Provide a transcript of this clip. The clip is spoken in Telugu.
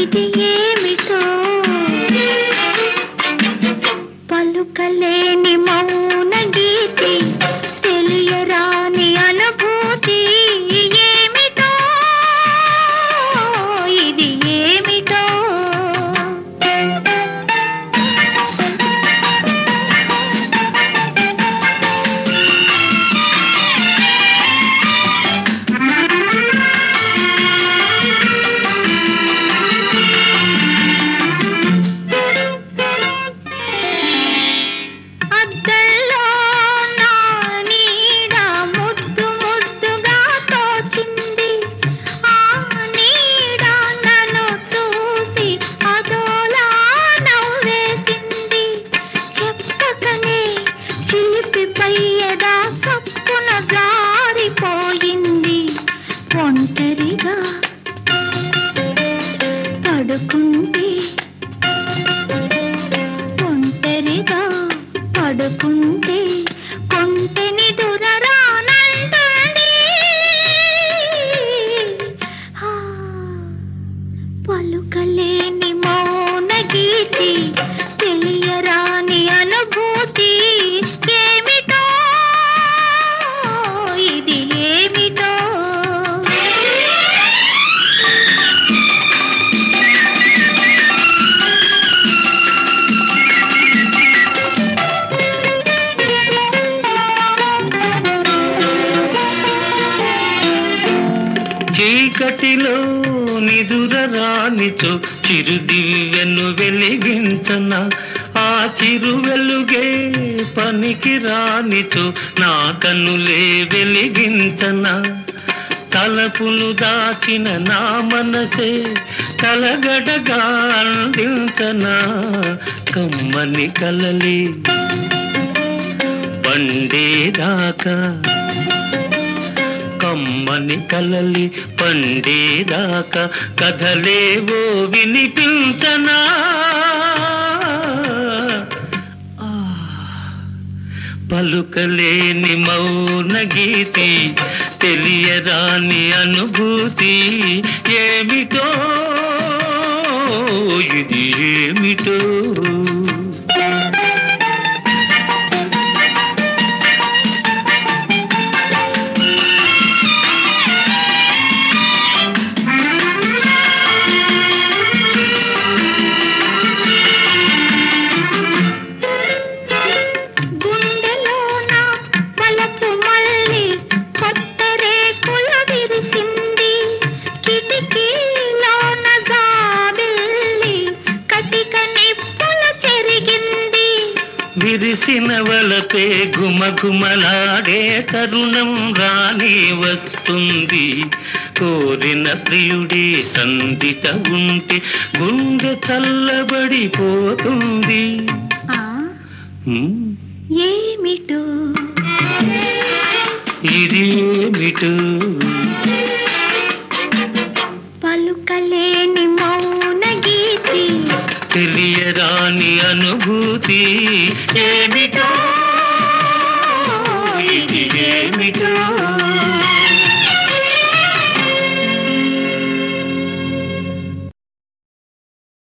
ఇది ఏమిటో పలుకలేని మౌన గీతి తెలియరాని అనుభూతి ఏమిటో ఇది ఏమిటో అద్దల్లో నా నీడ ముద్దు ముద్దుగా తోచింది ఆ నీడ నన్ను చూసి అదోలా నవ్వేసింది చెప్పకనే చిలిపిపై ఎదా కప్పున జారిపోయింది ఒంటరిగా పడుకుంటే ఒంటరిగా పడుకుంటే కొంటెని దురరానంటుంది ఆ, పలుకలేని మౌన గీతి తెలియరాని అనుభూతి ఏమిటో ఇది ఏమిటో చీకటిలో నిదుర రానిచో చిరుదివ్యను వెలిగించన ఆ చిరు వెలుగే పనికి రానిచో నా కన్నులే వెలిగించన తలపులు దాచిన నా మనసే కలగడగా అందించనా కమ్మని కలలి పండేదాకా కమ్మని కలలి పండేదాకా కథలేవో వినిపించనా ఆ, పలుకలేని మౌన గీతి తెలియరాని అనుభూతి ఏమిటో ఇది ఏమిటో గుండెలోన వలపు మళ్ళీ కొత్త రేకుల విరిసింది కిటికీలోన జాబిల్లి కటిక నిప్పుల చెరిగింది విరిసిన వలపే గుమగుమలాడే తరుణం రాని వస్తుంది కోరిన ప్రియుడే సందిట ఉంటే గుండె చల్లబడిపోతుంది ఆ హ్మ్, ఏమిటో ఇది ఏమిటో పలుకలేని మౌన గీతి తెలియరాని అనుభూతి ఏమిటో ఇది ఏమిటో